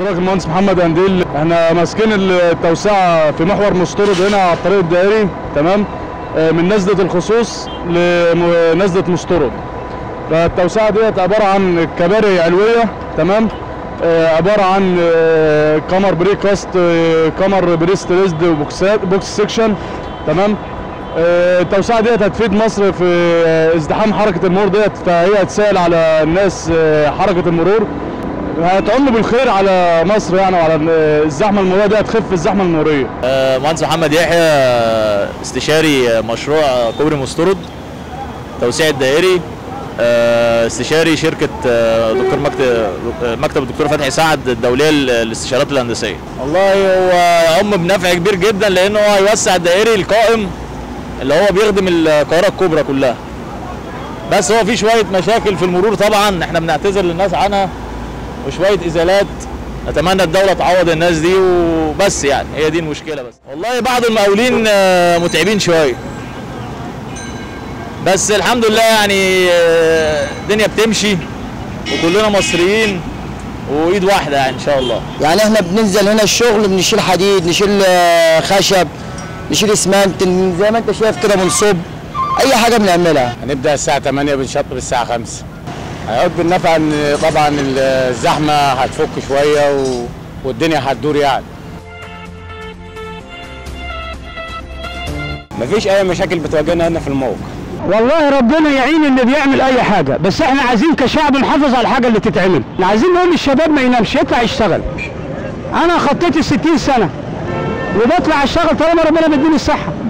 حضرتك المهندس محمد قنديل احنا ماسكين التوسعه في محور مسترد هنا على الطريق الدائري تمام آه، من نزله الخصوص لنزله مسترد فالتوسعه ديت عباره عن كباري علويه تمام آه، عباره عن آه، كمر بري كاست آه، كمر بريست ريزد وبوكسات بوكس سيكشن تمام آه، التوسعه ديت هتفيد مصر في آه، ازدحام حركه المرور ديت فهي هتسهل على الناس آه، حركه المرور هتعم بالخير على مصر يعني وعلى آه، الزحمه المروريه دي هتخف الزحمه المروريه آه، مهندس محمد يحيى آه، استشاري آه، مشروع آه، كوبري مسترد توسيع الدائري آه، استشاري شركة آه، دكتور مكتب مكتب الدكتور فتحي سعد الدولية للاستشارات الهندسية. والله هو يعم بنفع كبير جدا لأنه هو هيوسع الدائري القائم اللي هو بيخدم القاهرة الكبرى كلها. بس هو في شوية مشاكل في المرور طبعا احنا بنعتذر للناس عنها وشوية إزالات نتمنى الدولة تعوض الناس دي وبس يعني هي دي المشكلة بس والله بعض المقاولين آه، متعبين شوية بس الحمد لله يعني آه، الدنيا بتمشي وكلنا مصريين وايد واحدة يعني ان شاء الله يعني احنا بننزل هنا الشغل بنشيل حديد نشيل آه، خشب نشيل اسمنت زي ما انت شايف كده بنصب اي حاجه بنعملها هنبدا الساعه 8 بنشطب الساعه 5 هيعود بالنفع ان طبعا الزحمه هتفك شويه و... والدنيا هتدور يعني مفيش اي مشاكل بتواجهنا هنا في الموقع والله ربنا يعين اللي بيعمل اي حاجه بس احنا عايزين كشعب نحافظ على الحاجه اللي تتعمل احنا عايزين نقول للشباب ما ينامش يطلع يشتغل انا خطيت ال 60 سنه وبطلع اشتغل طالما ربنا بيديني الصحه